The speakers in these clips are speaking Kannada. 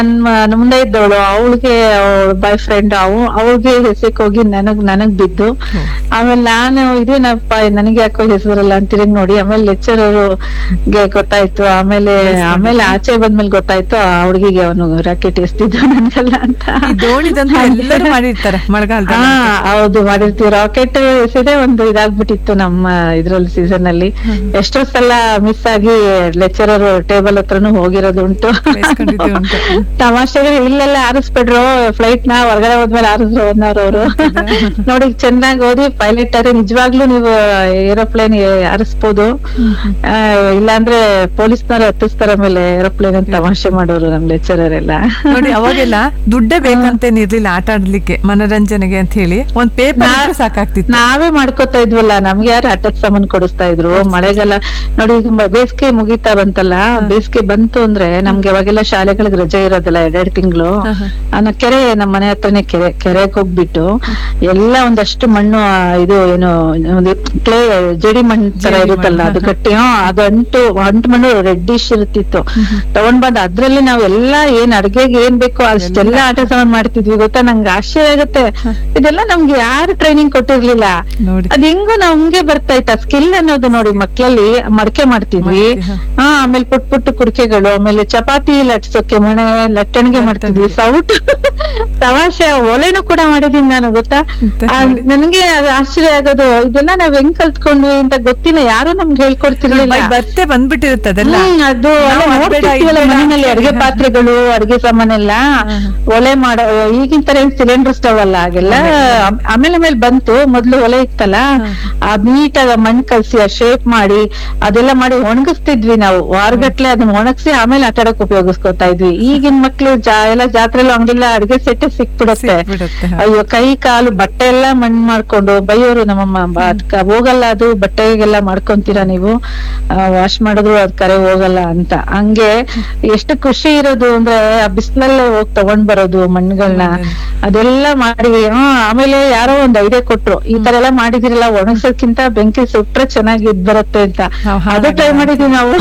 ನನ್ನ ಮುಂದೆ ಇದ್ದವಳು ಅವಳಿಗೆ ಅವಳ ಬಾಯ್ ಫ್ರೆಂಡ್ ಅವ್ ಅವಳಿಗೆ ಹೆಸಕ್ ಹೋಗಿ ನನಗ್ ನನಗ್ ಬಿದ್ದು ಆಮೇಲೆ ನಾನು ಇದೇನಪ್ಪ ನನಗೆ ಯಾಕೋ ಹೆಸರಲ್ಲ ಅಂತ ತಿರುಗಿ ನೋಡಿ ಆಮೇಲೆ ಲೆಕ್ಚರರ್ಗೆ ಗೊತ್ತಾಯ್ತು ಆಮೇಲೆ ಆಮೇಲೆ ಆಚೆ ಬಂದ್ಮೇಲೆ ಗೊತ್ತಾಯ್ತು ಆ ಹುಡುಗಿಗೆ ಅವನು ರಾಕೆಟ್ ಎಸ್ತಿದ್ದು ನನ್ಗಲ್ಲ ಅಂತ ಈ ದೋಣಿದಂತ ಎಲ್ಲರೂ ಮಾಡಿರ್ತಾರೆ ಹಾ ಮಳೆಗಾಲದಲ್ಲಿ ಹೌದು ಮಾಡಿರ್ತೀವಿ ರಾಕೆಟ್ ಎಸೆದೇ ಒಂದು ಇದಾಗ್ಬಿಟ್ಟಿತ್ತು ನಮ್ಮ ಇದ್ರಲ್ಲಿ ಸೀಸನ್ ಅಲ್ಲಿ ಎಷ್ಟೋ ಸಲ ಮಿಸ್ ಆಗಿ ಲೆಕ್ಚರರ್ ಟೇಬಲ್ ಹತ್ರನು ಹೋಗಿರೋದು ಉಂಟು ಬೇಸ್ಕೊಂಡಿದ್ದು ಉಂಟು. ತಮಾಷೆಗೆ ಇಲ್ಲೆಲ್ಲ ಆರಿಸ್ಬಿಡ್ರು ಫ್ಲೈಟ್ ನ ಹೊರಗಡೆ ಹೋದ್ಮೇಲೆ ಆರಿಸ್ರು ಅನ್ನೋರು ನೋಡಿ ಚೆನ್ನಾಗಿ ಓದಿ ಪೈಲಟ್ ಆದ್ರೆ ನಿಜವಾಗ್ಲೂ ನೀವು ಏರೋಪ್ಲೇನ್ ಆರಿಸ್ಬೋದು ಆ, ಇಲ್ಲಾಂದ್ರೆ ಪೊಲೀಸ್ನವ್ರು ಹತ್ತಿಸ್ತಾರ ಮೇಲೆ ಏರೋಪ್ಲೇನ್ ಅಂತ ತಮಾಷೆ ಮಾಡೋರು ನಮ್ ಲೆಕ್ಚರರ್ ಎಲ್ಲ ನೋಡಿ ಅವಾಗೆಲ್ಲ ದುಡ್ಡೇ ಬೇಕಂತೇನಿರ್ಲಿಲ್ಲ ಆಟ ಆಡ್ಲಿಕ್ಕೆ ಮನರಂಜನೆಗೆ ಅಂತ ಹೇಳಿ ಒಂದ್ ಪೇಪರ್ ಸಾಕಾಗ್ತಿತ್ತು ನಾವೇ ಮಾಡ್ಕೋತಾ ಇದ್ವಲ್ಲ ನಮ್ಗೆ ಯಾರು ಆಟದ ಸಾಮಾನ್ ಕೊಡಿಸ್ತಾ ಇದ್ರು ಮಳೆಗಾಲ ನೋಡಿ ಈಗ ಮ- ಬೇಸಿಗೆ ಮುಗೀತಾ ಬಂತಲ್ಲ ಬೇಸಿಗೆ ಬಂತು ಅಂದ್ರೆ ನಮ್ಗೆ ಅವಾಗೆಲ್ಲ ಶಾಲೆಗಳಿಗೆ ರಜೆ ಇರೋದಿಲ್ಲ ಎರಡೆರಡು ತಿಂಗಳು ಆ ಕೆರೆ ನಮ್ಮ ಮನೆ ಹತ್ರನೇ ಕೆರೆ ಕೆರೆಗೆ ಹೋಗ್ಬಿಟ್ಟು ಎಲ್ಲ ಒಂದಷ್ಟು ಮಣ್ಣು ಆ, ಇದು ಏನು ಒಂದು ಕ್ಲೇ ಜೇಡಿ ಮಣ್ಣು ತರ ಇರುತ್ತಲ್ಲ ಅದು ಗಟ್ಟಿ ಹ್ಮ್, ಅದು ಅಂಟು ಅಂಟು ಮಣ್ಣು ರೆಡ್ಡಿಶ್ ಇರ್ತಿತ್ತು ತಗೊಂಡ್ ಬಂದ್ ಅದ್ರಲ್ಲಿ ನಾವ್ ಎಲ್ಲಾ ಏನ್ ಅಡ್ಗೆಗೆ ಏನ್ ಬೇಕೋ ಅಷ್ಟೆಲ್ಲ ಆಟ ಸಾಮಾನ್ ಮಾಡ್ತಿದ್ವಿ ಗೊತ್ತಾ ನಂಗೆ ಆಶ್ಚರ್ಯ ಆಗುತ್ತೆ ಇದೆಲ್ಲ ನಮ್ಗೆ ಯಾರು ಟ್ರೈನಿಂಗ್ ಕೊಟ್ಟಿರ್ಲಿಲ್ಲ ನೋಡಿ ಅದ್ ಹೆಂಗು ನಮ್ಗೆ ಬರ್ತಾ ಇತ್ತ ಸ್ಕಿಲ್ ಅನ್ನೋದು ನೋಡಿ ಮಕ್ಳಲ್ಲಿ ಮಡಕೆ ಮಾಡ್ತಿದ್ವಿ ಹಾ ಆಮೇಲೆ ಪುಟ್ ಪುಟ್ಟ ಕುಡಿಕೆಗಳು ಆಮೇಲೆ ಚಪಾತಿ ಲಟ್ಸೋಕೆ ಮನೆ ಲಟ್ಟಣಿಗೆ ಮಾಡ್ತಿದ್ವಿ ಸೌಟ್ ತಮಾಷೆ ಒಲೆನೂ ಕೂಡ ಮಾಡಿದೀನಿ ನಾನು ಗೊತ್ತಾ ಆ, ನನ್ಗೆ ಅದು ಆಶ್ಚರ್ಯ ಆಗೋದು ಇದೆಲ್ಲ ನಾವ್ ಹೆಂಗ್ ಕಲ್ತ್ಕೊಂಡ್ವಿ ಅಂತ ಗೊತ್ತಿಲ್ಲ ಯಾರು ನಮ್ಗೆ ಹೇಳ್ಕೊಡ್ತಿರ್ಲಿಲ್ಲ ಬರ್ತೆ ಬಂದ್ಬಿಟ್ಟಿರುತ್ತೆ ಅದೆಲ್ಲ ಹ್ಮ್, ಅದು ನಾವು ಎಲ್ಲ ಅದ್ ಬೇಡ, ನೋಡ್ತಿರ್ತೀವಲ್ಲ ಇದ್ ಬೇಡ ಮನೆಯಲ್ಲಿ ಅಂತ ಅಡಿಗೆ ಪಾತ್ರೆಗಳು ಅಡಿಗೆ ಸಾಮಾನೆಲ್ಲ ಒಲೆ ಮಾಡೋ ಈಗಿನ ತರ ಏನ್ ಸಿಲಿಂಡರ್ ಸ್ಟವ್ ಅಲ್ಲ ಆಗೆಲ್ಲ ಆಮ್- ಆಮೇಲೆ ಆಮೇಲೆ ಬಂತು ಮೊದ್ಲು ಒಲೆ ಇತ್ತಲ್ಲ ಆ ನೀಟಾಗ ಮಣ್ ಕಲ್ಸಿ ಆ ಶೇಪ್ ಮಾಡಿ ಅದೆಲ್ಲ ಮಾಡಿ ಒಣಗಿಸ್ತಿದ್ವಿ ನಾವು ವಾರಗಟ್ಲೆ ಅದನ್ನ ಒಣಗಿಸಿ ಆಮೇಲೆ ಆಟ ಆಡಕ್ ಉಪಯೋಗಿಸ್ಕೊತಾ ಇದ್ವಿ ಈಗಿನ ಮಕ್ಳು ಜಾ ಎಲ್ಲ ಜಾತ್ರೆಲ್ಲ ಅಂಗಡಿಲ್ಲ ಅಡಿಗೆ ಸೆಟ್ಟೆ ಸಿಕ್ಬಿಡುತ್ತೆ ಬಿಡುತ್ತೆ ಅಯ್ಯೋ ಕೈ ಕಾಲು ಬಟ್ಟೆ ಎಲ್ಲ ಮಣ್ ಮಾಡ್ಕೊಂಡು ಬೈಯೋರು ನಮ್ಮಮ್ಮ ಬಾ- ಅದ್ಕ ಹೋಗಲ್ಲ ಅದು ಬಟ್ಟೆಗೆಲ್ಲ ಮಾಡ್ಕೊಂತೀರಾ ನೀವು ವಾಶ್ ಮಾಡಿದ್ರು ಅದ್ ಕರೆ ಹೋಗಲ್ಲ ಅಂತ ಹಂಗೆ ಎಷ್ಟು ಖುಷಿ ಇರೋದು ಅಂದ್ರೆ ಆ ಬಿಸಿಲಲ್ಲೇ ಹೋಗಿ ತಗೊಂಡ್ ಬರೋದು ಮಣ್ಗಳನ್ನ ಅದೆಲ್ಲ ಮಾಡಿ ಹ್ಮ್ ಆಮೇಲೆ ಯಾರೋ ಒಂದ್ ಐಡಿಯಾ ಕೊಟ್ರು ಈ ತರ ಎಲ್ಲ ಮಾಡಿದಿರಲ್ಲ ಒಣಗ್ಸೋದ್ಕಿಂತ ಬೆಂಕಿ ಸುಟ್ರೆ ಚೆನ್ನಾಗಿ ಇದ್ ಬರುತ್ತೆ ಅಂತ ನಾವ್ ಅದು ಟ್ರೈ ಹಾಗೆ ಮಾಡಿದೀವಿ ನಾವು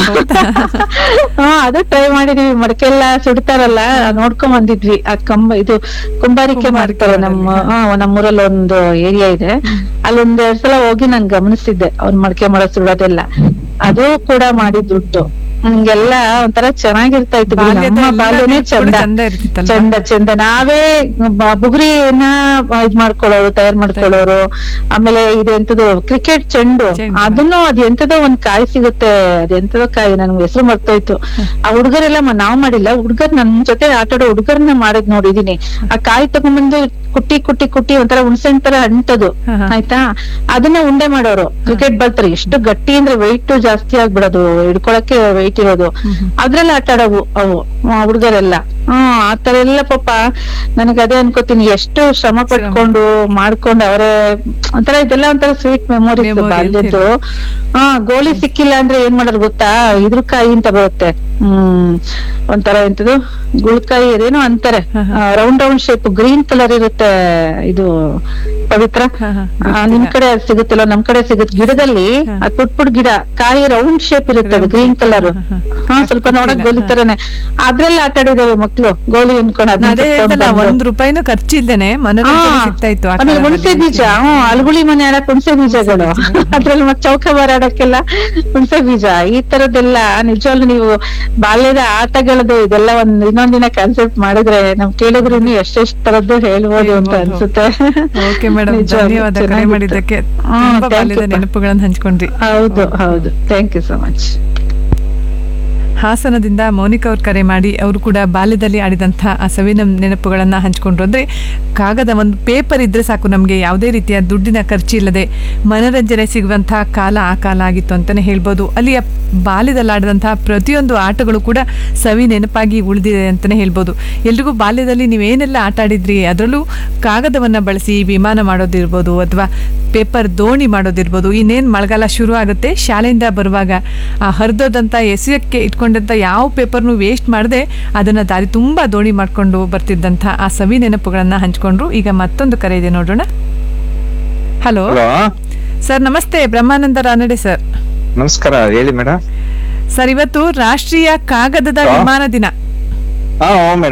ಹಾ ಅದು ಟ್ರೈ ಮಾಡಿದೀವಿ ಮಡಕೆ ಎಲ್ಲ ಸುಡ್ತಾರಲ್ಲ ನೋಡ್ಕೊಂಡ್ ಬಂದಿದ್ವಿ ಆ ಕಂಬ ಇದು ಕುಂಬಾರಿಕೆ ಮಾಡ್ತಾರೆ ನಮ್ಮ ಹಾ ನಮ್ಮೂರಲ್ಲಿ ಒಂದು ಏರಿಯಾ ಇದೆ ಅಲ್ಲೊಂದ್ ಎರಡ್ ಸಲ ಹೋಗಿ ನಾನ್ ಗಮನಿಸಿದ್ದೆ ಅವ್ರ ಮಡಕೆ ಮಾಡೋ ಸುಡೋದೆಲ್ಲ ಅದು ಕೂಡ ಮಾಡಿದ್ದುಂಟು ಹಂಗೆಲ್ಲ ಒಂಥರ ಚೆನ್ನಾಗಿರ್ತಾ ಇತ್ತು ಬಿಡಿ. ಬಾಲ್ಯದ ನಮ್ಮ ಎಲ್ಲ ಬಾಲ್ಯನೇ ನೆನ್ಪುಗಳು ಚಂದ ಚಂದ ಇರ್ತಿತ್ತಲ್ವಾ? ಚಂದ ಚಂದ ನಾವೇ ಬ- ಬುಗುರಿನ ಇದ್ ಮಾಡ್ಕೊಳ್ಳೋರು ತಯಾರ್ ಮಾಡ್ಕೊಳ್ಳೋರು ಆಮೇಲೆ ಇದು ಎಂತದು ಕ್ರಿಕೆಟ್ ಚೆಂಡು ಚೆಂಡು. ಅದನ್ನು ಅದ್ ಎಂತದೋ ಒಂದ್ ಕಾಯಿ ಸಿಗುತ್ತೆ ಅದ್ ಎಂತದೋ ಕಾಯಿ ನನ್ಗೆ ಹೆಸರು ಮರ್ತೋಯ್ತು ಆ ಹುಡುಗರೆಲ್ಲ ಮ- ನಾವ್ ಮಾಡಿಲ್ಲ ಹುಡುಗರ್ ನನ್ ಜೊತೆ ಆಟ ಆಡೋ ಹುಡುಗರ್ನ ಮಾಡಿದ್ ನೋಡಿದೀನಿ ಆ ಕಾಯಿ ತಗೊಂಡ್ಬಂದು ಕುಟ್ಟಿ ಕುಟ್ಟಿ ಕುಟ್ಟಿ ಒಂಥರ ಹುಣ್ಸೆಹಣ್ ತರ ಅಂಟದು ಹಾ, ಹಾ. ಆಯ್ತಾ ಅದನ್ನ ಉಂಡೆ ಮಾಡೋರು ಕ್ರಿಕೆಟ್ ಬರ್ತಾರೆ ಎಷ್ಟು ಗಟ್ಟಿ ಅಂದ್ರೆ weight ಜಾಸ್ತಿ ಆಗ್ಬಿಡೋದು ಹಿಡ್ಕೊಳಕ್ಕೆ weight ಇರೋದು ಅದ್ರಲ್ಲಿ ಆಟ ಆಡೋವು ಅವು ಹುಡುಗರೆಲ್ಲ ಹ್ಮ್ ಆತರ ಎಲ್ಲ ಪಾಪ ನನಗ್ ಅದೇ ಅನ್ಕೋತೀನಿ ಎಷ್ಟು ಶ್ರಮ ಪಟ್ಕೊಂಡು ಮಾಡ್ಕೊಂಡು ಅವರೇ ಒಂಥರ ಇದೆಲ್ಲ ಒಂಥರ ಸ್ವೀಟ್ ಮೆಮೊರೀಸ್ Memory ಅಂತ ಬಾಲ್ಯದ್ದು ಹಾ ಗೋಲಿ ಸಿಕ್ಕಿಲ್ಲ ಅಂದ್ರೆ ಏನ್ ಮಾಡೋರು ಗೊತ್ತಾ ಇದ್ರ ಕಾಯಿ ಅಂತ ಬರುತ್ತೆ ಹ್ಮ್ ಒಂಥರ ಎಂತದು ಗುಳ್ಕಾಯಿ ಅದೇನೋ ಅಂತಾರೆ round round shape green colour ಇರುತ್ತೆ ಇದು ಪವಿತ್ರ ಹಾ, ಹಾ, ಆ, ನಿಮ್ ಕಡೆ ಅದ್ ಸಿಗುತ್ತಲ್ಲ ನಮ್ ಕಡೆ ಸಿಗುತ್ತೆ ಗಿಡದಲ್ಲಿ ಅದ್ ಪುಟ್ ಪುಟ್ ಗಿಡ ಕಾಯಿ ರೌಂಡ್ ಶೇಪ್ ಇರುತ್ತೆ ಅದು ಗ್ರೀನ್ ಕಲರ್ ಹಾ ಸ್ವಲ್ಪ ನೋಡಕ್ ಗೋಲಿ ತರನೇ ಅದ್ರಲ್ಲಿ ಆಟ ಆಡಿದಾವೆ ಮಕ್ಳು ಗೋಲಿ ಅನ್ಕೊಂಡು ಅದನ್ನ ಅದೇ ಕಿತ್ಕೊಂಡ್ ಹೇಳ್ತಲ್ಲ ಬಂದು. ಒಂದ್ ರೂಪಾಯಿನೂ ಖರ್ಚಿಲ್ದೇನೆ ಮನೋರಂಜನೆ ಸಿಗ್ತಾ ಇತ್ತು ಆ ಆಮೇಲೆ ಕಾಲದಲ್ಲಿ. ಹುಣಸೆ ಬೀಜ ಹ್ಮ್ ಅಲ್ಗುಳಿ ಮನೆ ಆಡಕ್ ಹುಣಸೆ ಬೀಜಗಳು ಅದ್ರಲ್ಲಿ ಮತ್ತೆ ಚೌಕ ಬರಾಡಕ್ಕೆಲ್ಲ ಹುಣಸೆ ಬೀಜ ಈ ತರದ್ದೆಲ್ಲ ನಿಜವಾಗ್ಲು ನೀವು ಬಾಲ್ಯದ ಆಟಗಳದ್ದು ಇದೆಲ್ಲ ಒಂದ್ ಇನ್ನೊಂದಿನ ಕಾನ್ಸೆಪ್ಟ್ ಮಾಡಿದ್ರೆ ನಮ್ ಕೇಳಿದ್ರು ಇನ್ನು ಎಷ್ಟೆಷ್ಟ್ ತರದ್ದು ಹೇಳ್ಬೋದು ಅಂತ ಹೇಳ್ಬೋದು. ಅನ್ಸುತ್ತೆ ಓಕೆ ಮೇಡಮ್ ನಿಜವಾಗ್ಲೂ ಧನ್ಯವಾದ ಕರೆ ಚೆನ್ನಾಗಿತ್ತು. ಮಾಡಿದ್ದಕ್ಕೆ ಹ್ಮ್, ತುಂಬಾ thank ಬಾಲ್ಯದ you. ನೆನಪುಗಳನ್ನ ಹಂಚ್ಕೊಂಡ್ರಿ ಹೌದು ಹೌದು ಥ್ಯಾಂಕ್ ಯು ಸೊ ಮಚ್ ಹಾಸನದಿಂದ ಮೌನಿಕ ಅವ್ರು ಕರೆ ಮಾಡಿ ಅವರು ಕೂಡ ಬಾಲ್ಯದಲ್ಲಿ ಆಡಿದಂಥ ಆ ಸವಿನ ನೆನಪುಗಳನ್ನು ಹಂಚ್ಕೊಂಡ್ರು ಅಂದರೆ ಕಾಗದ ಒಂದು ಪೇಪರ್ ಇದ್ದರೆ ಸಾಕು ನಮಗೆ ಯಾವುದೇ ರೀತಿಯ ದುಡ್ಡಿನ ಖರ್ಚಿಲ್ಲದೆ ಮನರಂಜನೆ ಸಿಗುವಂಥ ಕಾಲ ಆ ಕಾಲ ಆಗಿತ್ತು ಅಂತಲೇ ಹೇಳ್ಬೋದು ಅಲ್ಲಿಯ ಬಾಲ್ಯದಲ್ಲಿ ಆಡಿದಂಥ ಪ್ರತಿಯೊಂದು ಆಟಗಳು ಕೂಡ ಸವಿ ನೆನಪಾಗಿ ಉಳಿದಿದೆ ಅಂತಲೇ ಹೇಳ್ಬೋದು ಎಲ್ರಿಗೂ ಬಾಲ್ಯದಲ್ಲಿ ನೀವೇನೆಲ್ಲ ಆಟ ಆಡಿದ್ರಿ ಅದರಲ್ಲೂ ಕಾಗದವನ್ನು ಬಳಸಿ ವಿಮಾನ ಮಾಡೋದಿರ್ಬೋದು ಅಥವಾ ಪೇಪರ್ ದೋಣಿ ಮಾಡೋದಿರ್ಬೋದು ಇನ್ನೇನು ಮಳೆಗಾಲ ಶುರು ಆಗುತ್ತೆ ಶಾಲೆಯಿಂದ ಬರುವಾಗ ಆ ಹರಿದೋದಂಥ ಎಸೆಯಕ್ಕೆ ಇಟ್ಕೊಂಡಂಥ ಯಾವ ಪೇಪರ್ನು ವೇಸ್ಟ್ ಮಾಡದೆ ಅದನ್ನು ದಾರಿ ತುಂಬ ದೋಣಿ ಮಾಡಿಕೊಂಡು ಬರ್ತಿದ್ದಂಥ ಆ ಸವಿ ನೆನಪುಗಳನ್ನು ಹಂಚ್ಕೊಂಡ್ರು ಈಗ ಮತ್ತೊಂದು ಕರೆ ಇದೆ ನೋಡೋಣ ಹಲೋ ಹಲೋ ಸರ್ ನಮಸ್ತೆ ಬ್ರಹ್ಮಾನಂದ ರಾನಡೆ ಸರ್ ನಮಸ್ಕಾರ ಹೇಳಿ ಮೇಡಮ್ ಸರ್ ಇವತ್ತು ರಾಷ್ಟ್ರೀಯ ಕಾಗದದ ಹಾ? ವಿಮಾನ ದಿನ ಹಾ ಮೇಡಮ್